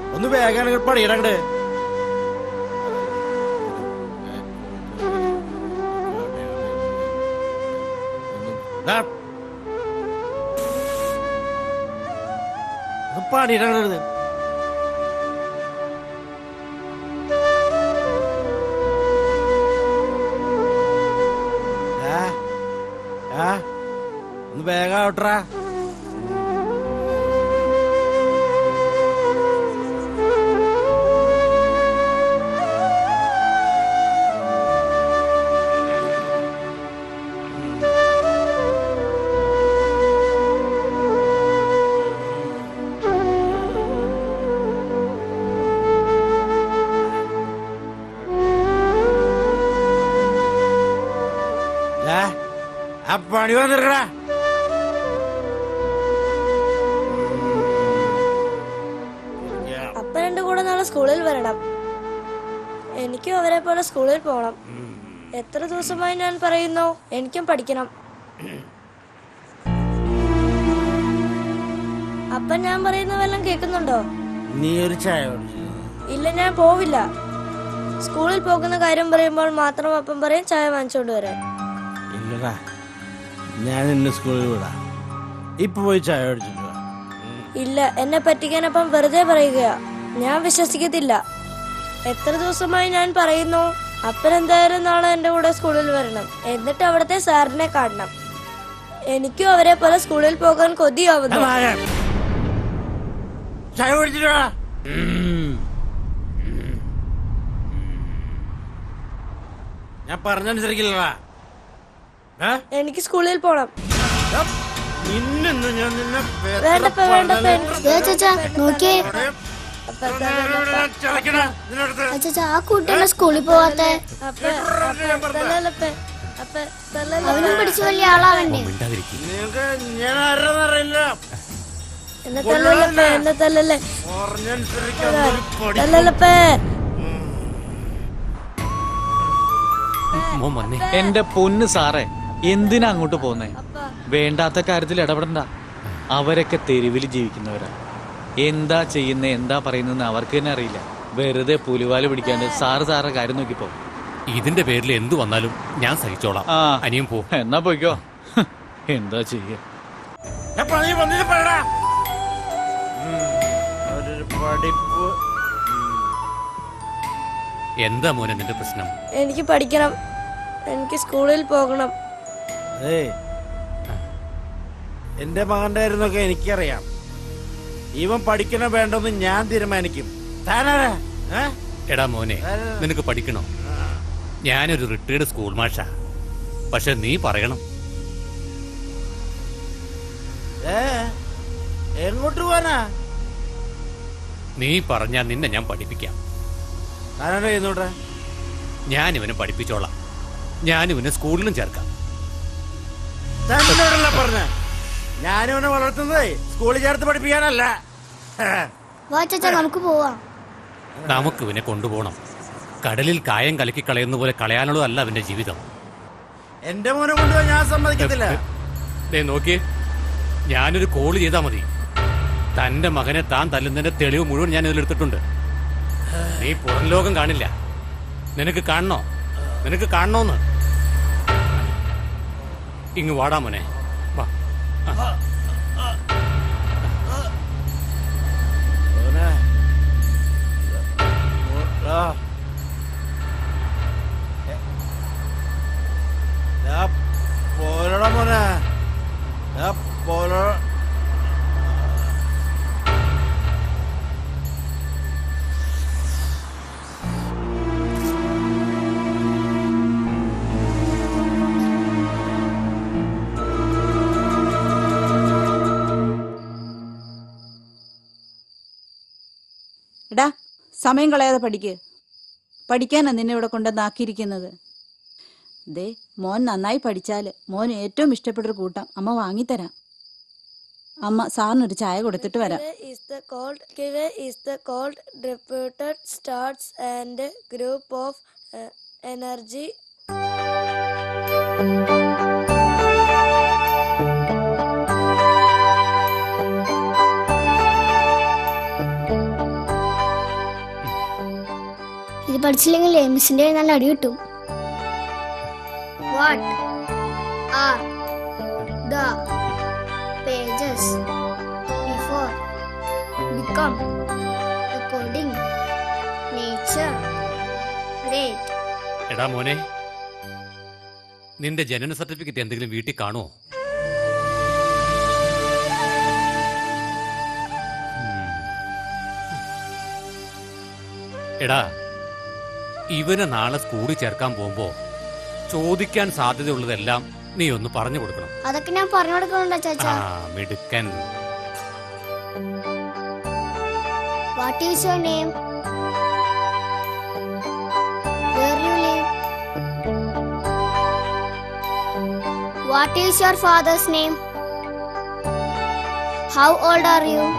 ഒന്ന് വേഗം പണിയിടങ്ങട് പണിയിടങ്ങട് ഒന്ന് വേഗം ആവട്രാ ദാ, ആ പണി വന്നിട്ടാ അപ്പ എന്റെ കൂടെ നാളെ സ്കൂളിൽ വരണം എനിക്കും അവരെ പോലെ സ്കൂളിൽ പോകണം എത്ര ദിവസമായി ഞാൻ പറയുന്നു എനിക്കും പഠിക്കണം അപ്പൻ ഞാൻ പറയുന്ന വല്ലതും കേൾക്കുന്നുണ്ടോ നീ ഒരു ചായ കുടിച്ച്. ഇല്ല ഞാൻ പോവില്ല സ്കൂളിൽ പോകുന്ന കാര്യം പറയുമ്പോൾ മാത്രം അപ്പം പറയും ചായ വാങ്ങിച്ചോണ്ട് വരാൻ ഇല്ലടാ ഞാൻ നിന്നെ സ്കൂളിൽ വിടാം ഇപ്പൊ പോയി ചായ കുടിച്ചിട്ട് വാ. ഇല്ല എന്നെ പറ്റിക്കാനപ്പം വെറുതെ പറയുകയാ ഞാൻ വിശ്വസിക്കത്തില്ല എത്ര ദിവസമായി ഞാൻ പറയുന്നു അപ്പൻ എന്തായാലും നാളെ എന്റെ കൂടെ സ്കൂളിൽ വരണം എന്നിട്ട് അവിടുത്തെ സാറിനെ കാണണം എനിക്കും അവരെ പോലെ സ്കൂളിൽ പോകാൻ കൊതിയാവുന്നു വാ. ചായ കുടിച്ചിട്ട് വാ. ഉം. ഞാൻ പറഞ്ഞനുസരിക്കില്ലടാ ഏ? എനിക്ക് സ്കൂളിൽ പോണം ഏ? നിന്നെന്ന് ഞാൻ നിന്നെ എത്ര വേണ്ടപ്പ വേണ്ടപ്പ പറഞ്ഞാലും എനിക്ക് ദേ ചാച്ചാ നോക്കിയേ അപ്പ, അപ്പ, അപ്പ, ചളക്കടാ, നിന്നടുത്ത്. ചാച്ചാ ആ കുട്ടിയാണ് സ്കൂളിൽ പോവാത്തെ അപ്പ, അപ്പ, തല്ലല്ലപ്പ. അപ്പ, തല്ലല്ലപ്പ. അവനും പഠിച്ചു വലിയ ആളാവണ്ടേ നിനക്ക് ഞാൻ ആരാന്ന് അറിയില്ല എന്നെ തല്ലല്ലപ്പ എന്നെ തല്ലല്ലേ പറഞ്ഞനുസരിക്കാൻ ഒരു പൊടി തല്ലല്ലപ്പേ മോൻ വന്നേ എന്റെ പൊന്ന് സാറേ എന്തിനാ അങ്ങോട്ട് പോന്നേ വേണ്ടാത്ത കാര്യത്തിൽ ഇടപെടണ്ട അവരൊക്കെ തെരുവിൽ ജീവിക്കുന്നവരാ എന്താ ചെയ്യുന്നേ എന്താ പറയുന്നതെന്ന് അവർക്ക് തന്നെ അറിയില്ല വെറുതെ പുലിവാല് പിടിക്കാണ്ട് സാറ് സാറെ കാര്യം നോക്കിപ്പോ ഇതിന്റെ പേരിൽ എന്തു വന്നാലും ഞാൻ സഹിച്ചോളാം ആ. അനിയും പോ എന്നാ പോയിക്കോ ഹ്, എന്താ ചെയ്യ ഞാൻ പറഞ്ഞു വന്നിട്ട് പറയടാ ഉം, അവരൊരു പഠിപ്പ് എന്താ മോനെ നിന്റെ പ്രശ്നം എനിക്ക് പഠിക്കണം എനിക്ക് സ്കൂളിൽ പോകണം ഏയ് എന്റെ മകന്റെ ആയിരുന്നൊക്കെ എനിക്കറിയാം ഇവൻ പഠിക്കണ വേണ്ടെന്ന് ഞാൻ തീരുമാനിക്കും താനാരാ ഏ? എടാ മോനെ നിനക്ക് പഠിക്കണോ ഞാനൊരു റിട്ടയർഡ് സ്കൂൾ മാഷാ പക്ഷെ നീ പറയണം ഏ എങ്ങോട്ട് പോവാനാ നീ പറഞ്ഞാൽ നിന്നെ ഞാൻ പഠിപ്പിക്കാം താനാരാ ചെയ്യുന്നോട്ടെ ഞാൻ ഇവനെ പഠിപ്പിച്ചോളാം ഞാൻ ഇവനെ സ്കൂളിലും ചേർക്കാം തന്നോടല്ല പറഞ്ഞ ഞാനിവനെ വളർത്തുന്നതേ സ്കൂളിൽ ചേർത്ത് പഠിപ്പിക്കാനല്ല വാ ചാച്ചാ നമുക്ക് പോവാം നമുക്ക് ഇവനെ കൊണ്ടുപോകണം കടലിൽ കായം കലക്കി കളയുന്ന പോലെ കളയാനുള്ളതല്ല അവന്റെ ജീവിതം എന്റെ മോനെ കൊണ്ടുപോയി ഞാൻ സമ്മതിക്കത്തില്ല ദേ നോക്കിയേ ഞാനൊരു കോള് ചെയ്താൽ മതി തന്റെ മകനെ താൻ തല്ലുന്നതിന്റെ തെളിവ് മുഴുവൻ ഞാൻ ഇതിലെടുത്തിട്ടുണ്ട് നീ പുറം ലോകം കാണില്ല നിനക്ക് കാണണോ നിനക്ക് കാണണോന്ന് ഇങ്ങ് വാടാ മോനെ വാ മോനെ. ആ. ദാ പോരടാ മോനെ ദാ പോരടാ എടാ സമയം കളയാതെ പഠിക്ക് പഠിക്കാനാ നിന്നെ ഇവിടെ കൊണ്ടുവന്നാക്കിയിരിക്കുന്നത് ദേ മോൻ നന്നായി പഠിച്ചാല് മോൻ ഏറ്റവും ഇഷ്ടപ്പെട്ടൊരു കൂട്ടം അമ്മ വാങ്ങിത്തരാം അമ്മ സാറിനൊരു ചായ കൊടുത്തിട്ട് വരാം Kive is the called Kive is the called reputed starts and group of uh, energy പഠിച്ചില്ലെങ്കിലേ മിസ്സിന്റെ നല്ല അടി കിട്ടും what are the pages before become according nature great എടാ മോനെ നിന്റെ ജനന സർട്ടിഫിക്കറ്റ് എന്തെങ്കിലും വീട്ടിൽ കാണുമോ എടാ ഇവനെ നാളെ സ്കൂളിൽ ചേർക്കാൻ പോകുമ്പോ ചോദിക്കാൻ സാധ്യതയുള്ളതെല്ലാം നീ ഒന്ന് പറഞ്ഞു കൊടുക്കണം അതൊക്കെ ഞാൻ പറഞ്ഞു കൊടുക്കണുണ്ടോ ആ ചാച്ചാ മിടുക്കൻ what is your name where you live what is your father's name how old are you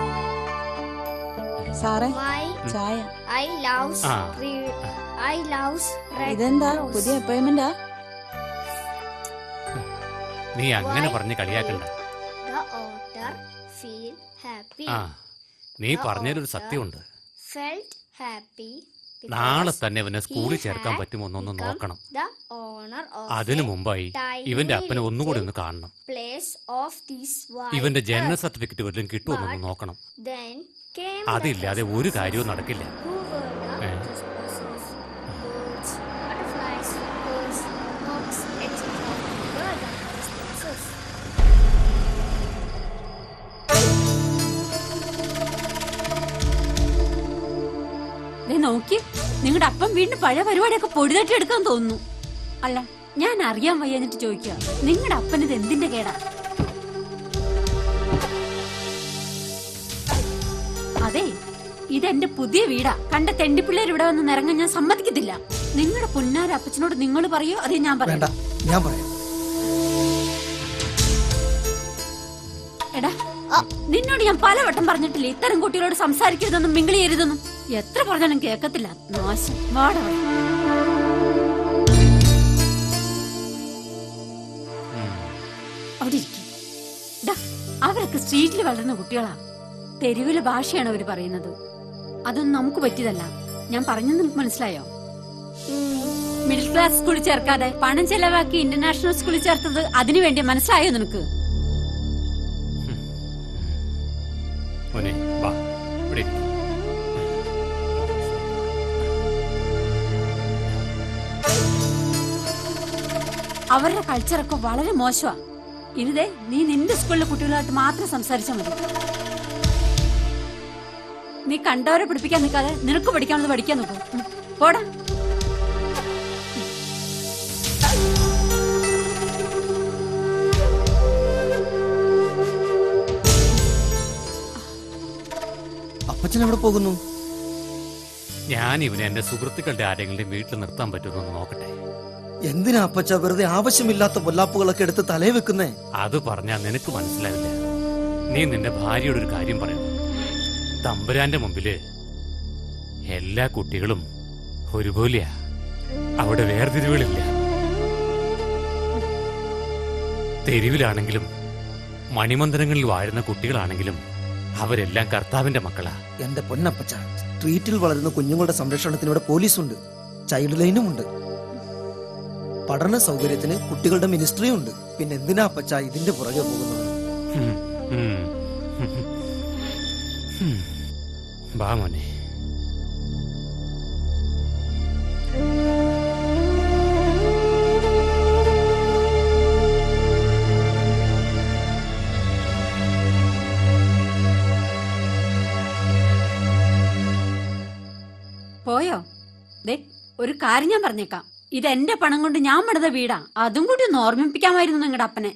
സാറേ മൈ ചായ ഐ ലവ്സ് ആ. ഐ ലവ്സ് ഇതെന്താ പുതിയ അപ്പോയിന്റ്മെന്റാ നീ അങ്ങനെ പറഞ്ഞ് കളിയാക്കണ്ട The otter feel happy. ആ നീ പറഞ്ഞതിലൊരു സത്യമുണ്ട് Felt happy. because നാളെ തന്നെ ഇവനെ സ്കൂളിൽ he ചേർക്കാൻ had പറ്റുമോ എന്നൊന്ന് become നോക്കണം The owner of അതിനു a മുമ്പായി tiny ഇവന്റെ അപ്പനെ ഒന്നുകൂടി ഒന്ന് little കാണണം place of this wide ഇവന്റെ ജനന earth. സർട്ടിഫിക്കറ്റ് വല്ലതും കിട്ടുമെന്നൊന്ന് But നോക്കണം Then came അതില്ലാതെ the ഒരു Christmases. കാര്യവും നടക്കില്ല Who were the Eh? Christmases? Birds, butterflies, birds, hawks, etc. Were the Christmases. ദേ നോക്കി നിങ്ങളുടെ അപ്പം വീണ്ടും പഴയ പരിപാടിയൊക്കെ പൊടിതട്ടി എടുക്കാൻ തോന്നുന്നു അല്ല ഞാൻ അറിയാൻ വയ്യാഞ്ഞിട്ട് ചോദിക്കുക നിങ്ങളുടെ അപ്പന് ഇത് എന്തിന്റെ കേടാ അതെ ഇതെന്റെ പുതിയ വീടാ കണ്ട തെണ്ടിപ്പിള്ളേർ ഇവിടെ വന്ന് നിറങ്ങാൻ ഞാൻ സമ്മതിക്കത്തില്ല നിങ്ങളുടെ പുന്നാര അപ്പച്ചനോട് നിങ്ങൾ പറയോ അതേ ഞാൻ വേണ്ട പറയാം ഞാൻ പറയാം എടാ നിന്നോട് ഞാൻ പലവട്ടം പറഞ്ഞിട്ടില്ലേ ഇത്തരം കുട്ടികളോട് സംസാരിക്കരുതെന്നും മിങ്കിൾ ചെയ്യരുതെന്നും എത്ര പറഞ്ഞാലും കേൾക്കത്തില്ല നാശം വാട അവിടെ ഇരിക്കും അവരൊക്കെ സ്ട്രീറ്റിൽ വളരുന്ന കുട്ടികളാ തെരുവിലെ ഭാഷയാണ് അവർ പറയുന്നത് അതൊന്നും നമുക്ക് പറ്റിയതല്ല ഞാൻ പറഞ്ഞത് നിനക്ക് മനസ്സിലായോ മിഡിൽ ക്ലാസ് സ്കൂളിൽ ചേർക്കാതെ പണം ചെലവാക്കി ഇന്റർനാഷണൽ സ്കൂളിൽ ചേർത്തത് അതിനു വേണ്ടി മനസ്സിലായോ നിനക്ക് മോനെ വാ ഇവിടെ ഇരിക്ക്. അവരുടെ കൾച്ചറൊക്കെ വളരെ മോശമാ ഇനിതേ നീ നിന്റെ സ്കൂളിലെ കുട്ടികളായിട്ട് മാത്രം സംസാരിച്ചാൽ മതി നീ കണ്ടവരെ പഠിപ്പിക്കാൻ നിൽക്കാതെ നിനക്ക് പഠിക്കാനുള്ളത് പഠിക്കാൻ നോക്കൂ ഉം. പോടാ അപ്പച്ചൻ എവിടെ പോകുന്നു ഞാൻ ഇവനെ എന്റെ സുഹൃത്തുക്കളുടെ ആരെങ്കിലും വീട്ടിൽ നിർത്താൻ പറ്റുമെന്ന് നോക്കട്ടെ എന്തിനാ അപ്പച്ച വെറുതെ ആവശ്യമില്ലാത്ത പൊല്ലാപ്പുകളൊക്കെ എടുത്ത് തലേ വെക്കുന്നേ അത് പറഞ്ഞാൽ നിനക്ക് മനസ്സിലാവില്ല നീ നിന്റെ ഭാര്യയോട് ഒരു കാര്യം പറയണം തമ്പുരാന്റെ മുമ്പില് എല്ലാ കുട്ടികളും ഒരുപോലെയാ അവിടെ വേർതിരിവുകളില്ല തെരുവിലാണെങ്കിലും മണിമന്ദിരങ്ങളിൽ വാഴുന്ന കുട്ടികളാണെങ്കിലും അവരെല്ലാം കർത്താവിന്റെ മക്കളാ എന്റെ പൊന്നപ്പച്ച സ്ട്രീറ്റിൽ വളരുന്ന കുഞ്ഞുങ്ങളുടെ സംരക്ഷണത്തിന് ഇവിടെ പോലീസുണ്ട് ചൈൽഡ് ലൈനും ഉണ്ട് പഠന സൗകര്യത്തിന് കുട്ടികളുടെ മിനിസ്ട്രിയും ഉണ്ട് പിന്നെ എന്തിനാ അപ്പച്ച ഇതിന്റെ പുറകെ പോകുന്നത് ഉം, ഉം, ഉം. വാ മോനെ പോയോ ദേ ഒരു കാര്യം ഞാൻ പറഞ്ഞേക്കാം ഇത് എന്റെ പണം കൊണ്ട് ഞാൻ പണിത വീടാ അതും കൂടി ഒന്ന് ഓർമ്മിപ്പിക്കാമായിരുന്നു നിങ്ങളുടെ അപ്പനെ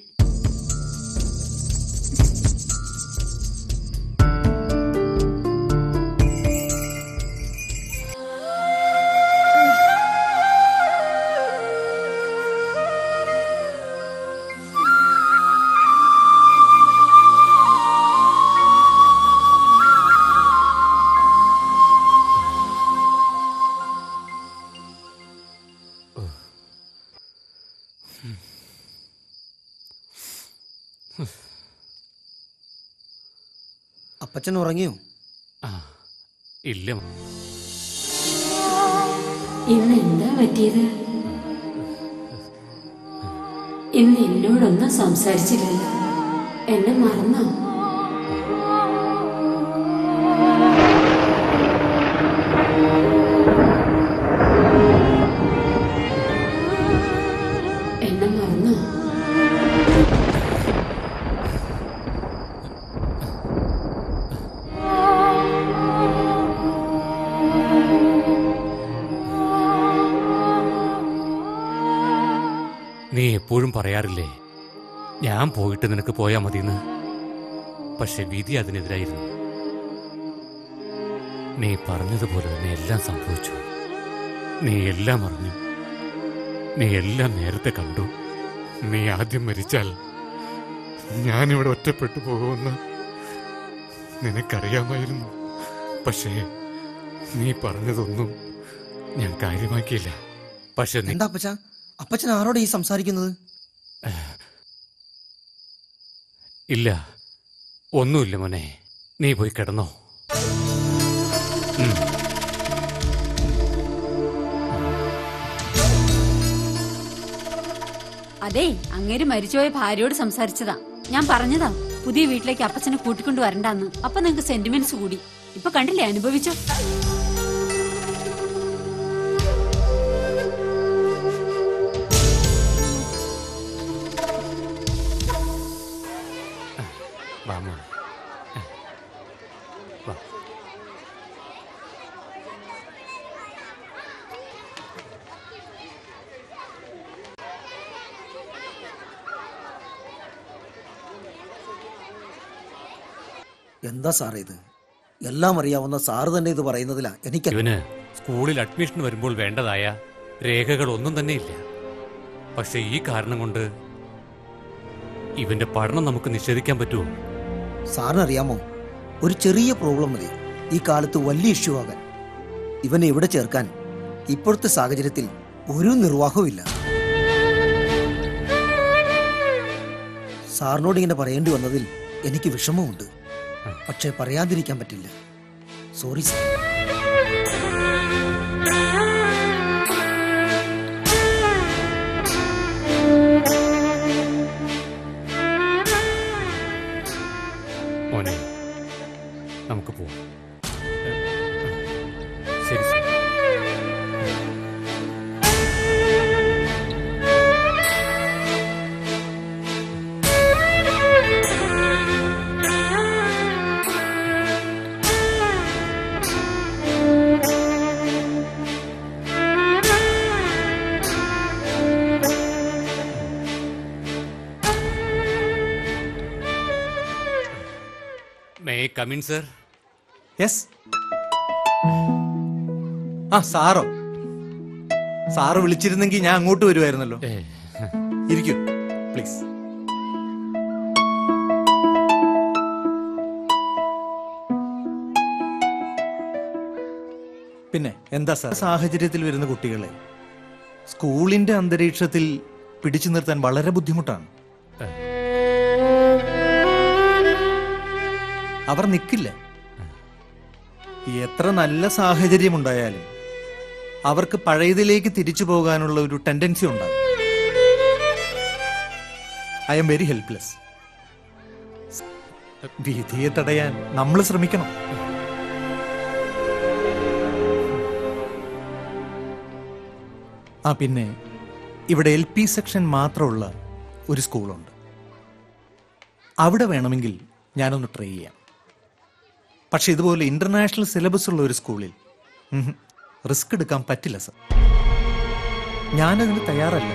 അപ്പച്ചൻ ഉറങ്ങിയോ ആ ഇല്ല മോ- Oh, ഇന്ന് എന്താ പറ്റിയത് ഇന്ന് എന്നോടൊന്നും സംസാരിച്ചില്ലല്ലോ എന്നെ മറന്നോ എന്നെ മറന്നോ നീ എപ്പോഴും പറയാറില്ലേ ഞാൻ പോയിട്ട് നിനക്ക് പോയാ മതിയെന്ന് പക്ഷെ വിധി അതിനെതിരായിരുന്നു നീ പറഞ്ഞതുപോലെ തന്നെ എല്ലാം സംഭവിച്ചു നീ എല്ലാം അറിഞ്ഞു നീ എല്ലാം നേരത്തെ കണ്ടു നീ ആദ്യം മരിച്ചാൽ ഞാനിവിടെ ഒറ്റപ്പെട്ടു പോകുമെന്ന് നിനക്കറിയാമായിരുന്നു പക്ഷേ നീ പറഞ്ഞതൊന്നും ഞാൻ കാര്യമാക്കിയില്ല പക്ഷെ നീ എന്താ അപ്പച്ച അപ്പച്ചൻ ആരോടെ ഈ സംസാരിക്കുന്നത് ഇല്ല ഒന്നുമില്ല മോനെ നീ പോയി കിടന്നോ ഉം. അതെ അങ്ങേര് മരിച്ചുപോയ ഭാര്യയോട് സംസാരിച്ചതാ ഞാൻ പറഞ്ഞതാ പുതിയ വീട്ടിലേക്ക് അപ്പച്ചനെ കൂട്ടിക്കൊണ്ട് വരണ്ടാന്ന് അപ്പൊ നിങ്ങക്ക് സെന്റിമെന്റ്സ് കൂടി ഇപ്പൊ കണ്ടില്ലേ അനുഭവിച്ചോ വാ മോനെ വാ എന്താ സാറേ ഇത് എല്ലാം അറിയാവുന്ന സാറ് തന്നെ ഇത് പറയുന്നതിലാ എനിക്ക് ഇവന് സ്കൂളിൽ അഡ്മിഷൻ വരുമ്പോൾ വേണ്ടതായ രേഖകൾ ഒന്നും തന്നെ ഇല്ല പക്ഷെ ഈ കാരണം കൊണ്ട് ഇവന്റെ പഠനം നമുക്ക് നിഷേധിക്കാൻ പറ്റുമോ സാറിന് അറിയാമോ ഒരു ചെറിയ പ്രോബ്ലം മതി ഈ കാലത്ത് വലിയ ഇഷ്യൂ ആകാൻ ഇവനെ ഇവിടെ ചേർക്കാൻ ഇപ്പോഴത്തെ സാഹചര്യത്തിൽ ഒരു നിർവാഹവും ഇല്ല സാറിനോട് ഇങ്ങനെ പറയേണ്ടി വന്നതിൽ എനിക്ക് വിഷമമുണ്ട് പക്ഷെ പറയാതിരിക്കാൻ പറ്റില്ല സോറി സാർ മോനെ നമുക്ക് പോവാം ശരി sir may come in sir yes ആ സാറോ സാറ് വിളിച്ചിരുന്നെങ്കിൽ ഞാൻ അങ്ങോട്ട് വരുമായിരുന്നല്ലോ ഇരിക്കൂ പ്ലീസ് പിന്നെ എന്താ സാർ സാഹചര്യത്തിൽ വരുന്ന കുട്ടികളെ സ്കൂളിന്റെ അന്തരീക്ഷത്തിൽ പിടിച്ചു നിർത്താൻ വളരെ ബുദ്ധിമുട്ടാണ് അവർ നിൽക്കില്ല എത്ര നല്ല സാഹചര്യം ഉണ്ടായാലും അവർക്ക് പഴയതിലേക്ക് തിരിച്ചു പോകാനുള്ള ഒരു ടെൻഡൻസി ഉണ്ടാകും ഐ എം വെരി ഹെൽപ്ലെസ് വിധിയെ തടയാൻ നമ്മൾ ശ്രമിക്കണം ആ പിന്നെ ഇവിടെ എൽ പി സെക്ഷൻ മാത്രമുള്ള ഒരു സ്കൂളുണ്ട് അവിടെ വേണമെങ്കിൽ ഞാനൊന്ന് ട്രൈ ചെയ്യാം പക്ഷെ ഇതുപോലെ ഇന്റർനാഷണൽ സിലബസ് ഉള്ള ഒരു സ്കൂളിൽ റിസ്ക് എടുക്കാൻ പറ്റില്ല സർ ഞാനതിന് തയ്യാറല്ല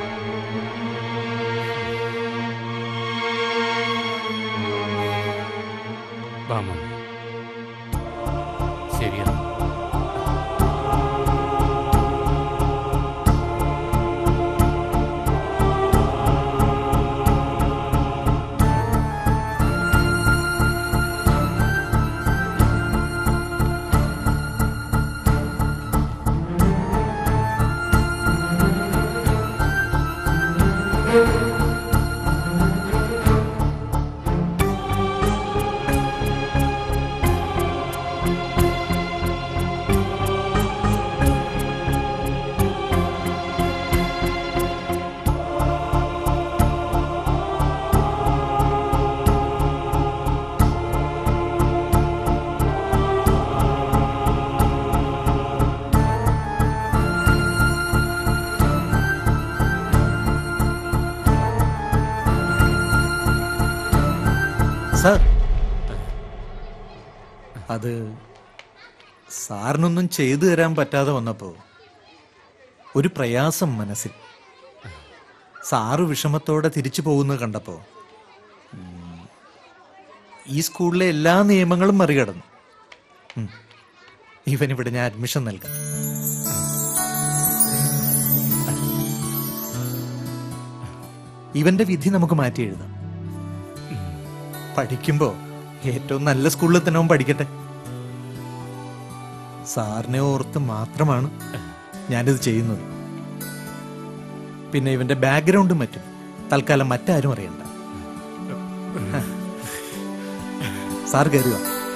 വാ മോനെ ശരിയാണ് സാർ അത് സാറിനൊന്നും ചെയ്തു തരാൻ പറ്റാതെ വന്നപ്പോ ഒരു പ്രയാസം മനസ്സിൽ സാറ് വിഷമത്തോടെ തിരിച്ചു പോകുന്നത് കണ്ടപ്പോ ഉം, ഈ സ്കൂളിലെ എല്ലാ നിയമങ്ങളും മറികടന്നു ഉം, ഇവനിവിടെ ഞാൻ അഡ്മിഷൻ നൽകാം ഇവന്റെ വിധി നമുക്ക് മാറ്റി എഴുതാം പഠിക്കുമ്പോ ഏറ്റവും നല്ല സ്കൂളിൽ തന്നെ അവൻ പഠിക്കട്ടെ സാറിനെ ഓർത്ത് മാത്രമാണ് ഞാനിത് ചെയ്യുന്നത് പിന്നെ ഇവന്റെ ബാക്ക്ഗ്രൗണ്ടും മറ്റും തൽക്കാലം മറ്റാരും അറിയണ്ട സാർ കരുക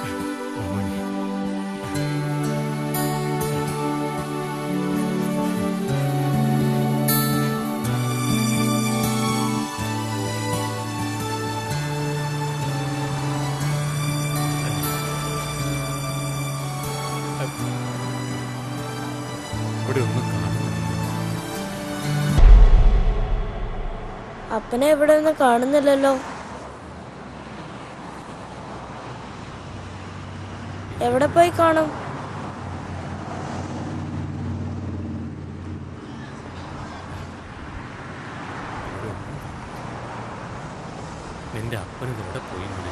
ഇവിടെ ഒന്നും കാണുന്നില്ല അപ്പനെ ഇവിടെ ഒന്നും കാണുന്നില്ലല്ലോ എവിടെ പോയി കാണും നിന്റെ അപ്പനും ഇവിടെ പോയി മോനെ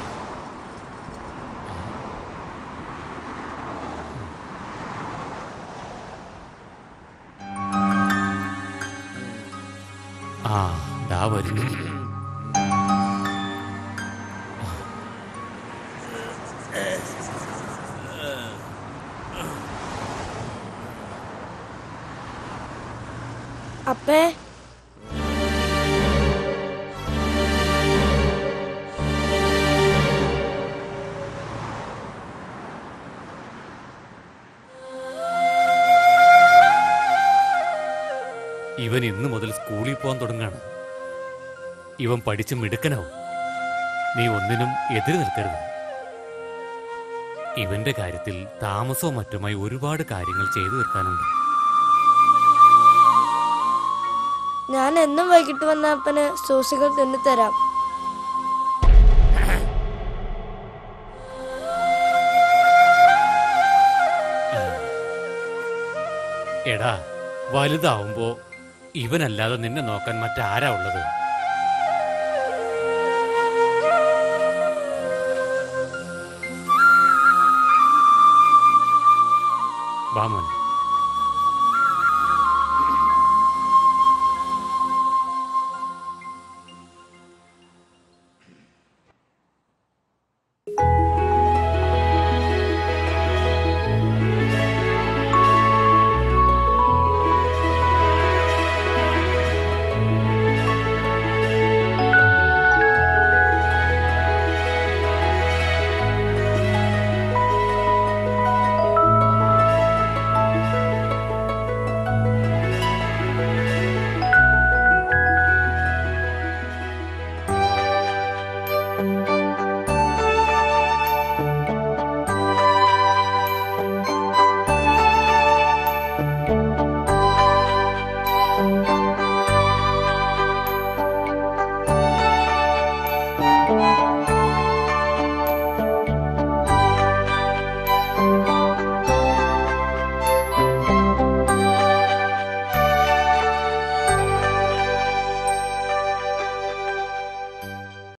ആ ദാ വരുന്നു അപ്പേ ഇവൻ ഇന്ന് മുതൽ സ്കൂളിൽ പോകാൻ തുടങ്ങാണ് ഇവൻ പഠിച്ച് മിടുക്കനാവും നീ ഒന്നിനും എതിര് നിൽക്കരുത് ഇവന്റെ കാര്യത്തിൽ താമസവും മറ്റുമായി ഒരുപാട് കാര്യങ്ങൾ ചെയ്തു തീർക്കാനുണ്ട് ഞാൻ എന്നും വൈകിട്ട് വന്ന അപ്പന് സൂസികൾ തിന്നിത്തരാം എടാ വലുതാവുമ്പോ ഇവനല്ലാതെ നിന്നെ നോക്കാൻ മറ്റാരാ ഉള്ളത് വാ മോനെ